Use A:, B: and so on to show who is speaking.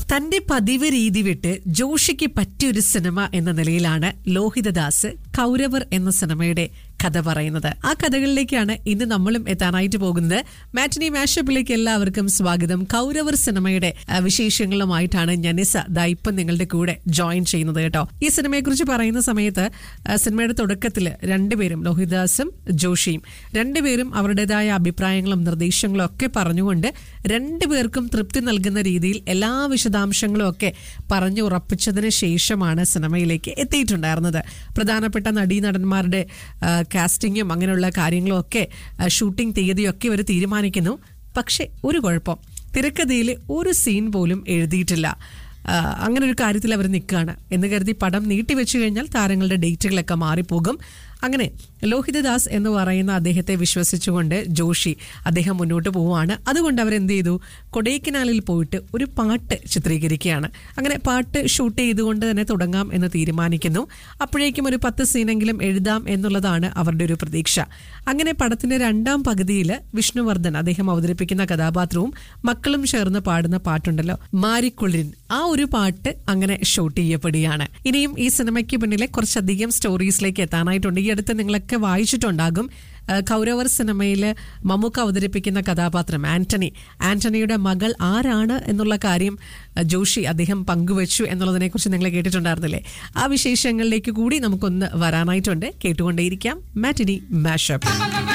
A: തന്റെ പതിവ് രീതി വിട്ട് ജോഷിക്ക് പറ്റിയൊരു സിനിമ എന്ന നിലയിലാണ് ലോഹിതദാസ് കൗരവർ എന്ന സിനിമയുടെ കഥ പറയുന്നത് ആ കഥകളിലേക്കാണ് ഇന്ന് നമ്മളും എത്താനായിട്ട് പോകുന്നത് മാറ്റിനി മാഷപ്പിലേക്ക് എല്ലാവർക്കും സ്വാഗതം കൗരവർ സിനിമയുടെ ആ, വിശേഷങ്ങളുമായിട്ടാണ് ഞനിസ ദാ ഇപ്പം നിങ്ങളുടെ കൂടെ ജോയിൻ ചെയ്യുന്നത് കേട്ടോ ഈ സിനിമയെക്കുറിച്ച് പറയുന്ന സമയത്ത് ആ, സിനിമയുടെ തുടക്കത്തിൽ രണ്ടുപേരും ലോഹിദാസും ജോഷിയും രണ്ടുപേരും അവരുടേതായ അഭിപ്രായങ്ങളും നിർദ്ദേശങ്ങളും ഒക്കെ പറഞ്ഞുകൊണ്ട് രണ്ടുപേർക്കും തൃപ്തി നൽകുന്ന രീതിയിൽ എല്ലാ വിശദാംശങ്ങളും ഒക്കെ പറഞ്ഞു ഉറപ്പിച്ചതിന് ശേഷമാണ് സിനിമയിലേക്ക് എത്തിയിട്ടുണ്ടായിരുന്നത് പ്രധാനപ്പെട്ട നടീനടന്മാരുടെ ആ, കാസ്റ്റിങ്ങും അങ്ങനെയുള്ള കാര്യങ്ങളും ഒക്കെ ആ, ഷൂട്ടിംഗ് തീയതിയൊക്കെ ഇവർ തീരുമാനിക്കുന്നു പക്ഷെ ഒരു കുഴപ്പം തിരക്കഥയിൽ ഒരു സീൻ പോലും എഴുതിയിട്ടില്ല ആ, അങ്ങനെ ഒരു കാര്യത്തിൽ അവർ നിൽക്കുകയാണ് എന്ന് കരുതി പടം നീട്ടിവെച്ചു കഴിഞ്ഞാൽ താരങ്ങളുടെ ഡേറ്റുകളൊക്കെ മാറിപ്പോകും അങ്ങനെ ലോഹിതദാസ് എന്ന് പറയുന്ന അദ്ദേഹത്തെ വിശ്വസിച്ചുകൊണ്ട് ജോഷി അദ്ദേഹം മുന്നോട്ട് പോവുകയാണ് അതുകൊണ്ട് അവർ എന്ത് ചെയ്തു കൊടൈക്കനാലിൽ പോയിട്ട് ഒരു പാട്ട് ചിത്രീകരിക്കുകയാണ് അങ്ങനെ പാട്ട് ഷൂട്ട് ചെയ്തുകൊണ്ട് തന്നെ തുടങ്ങാം എന്ന് തീരുമാനിക്കുന്നു അപ്പോഴേക്കും ഒരു പത്ത് സീനെങ്കിലും എഴുതാം എന്നുള്ളതാണ് അവരുടെ ഒരു പ്രതീക്ഷ അങ്ങനെ പടത്തിന്റെ രണ്ടാം പകുതിയിൽ വിഷ്ണുവർദ്ധൻ അദ്ദേഹം അവതരിപ്പിക്കുന്ന കഥാപാത്രവും മക്കളും ചേർന്ന് പാടുന്ന പാട്ടുണ്ടല്ലോ മാരിക്കുളിരിൻ ആ ഒരു പാട്ട് അങ്ങനെ ഷൂട്ട് ചെയ്യപ്പെടുകയാണ് ഇനിയും ഈ സിനിമയ്ക്ക് പിന്നിലെ കുറച്ചധികം സ്റ്റോറീസിലേക്ക് എത്താനായിട്ടുണ്ട് ഈ അടുത്ത് നിങ്ങളൊക്കെ വായിച്ചിട്ടുണ്ടാകും ആ, കൗരവർ സിനിമയിൽ മമ്മൂക്ക അവതരിപ്പിക്കുന്ന കഥാപാത്രം ആന്റണി ആന്റണിയുടെ മകൾ ആരാണ് എന്നുള്ള കാര്യം ആ, ജോഷി അദ്ദേഹം പങ്കുവച്ചു എന്നുള്ളതിനെ കുറിച്ച് നിങ്ങൾ കേട്ടിട്ടുണ്ടായിരുന്നില്ലേ ആ വിശേഷങ്ങളിലേക്ക് കൂടി നമുക്കൊന്ന് വരാനായിട്ടുണ്ട് കേട്ടുകൊണ്ടേയിരിക്കാം മാറ്റിനി മാഷപ്പ്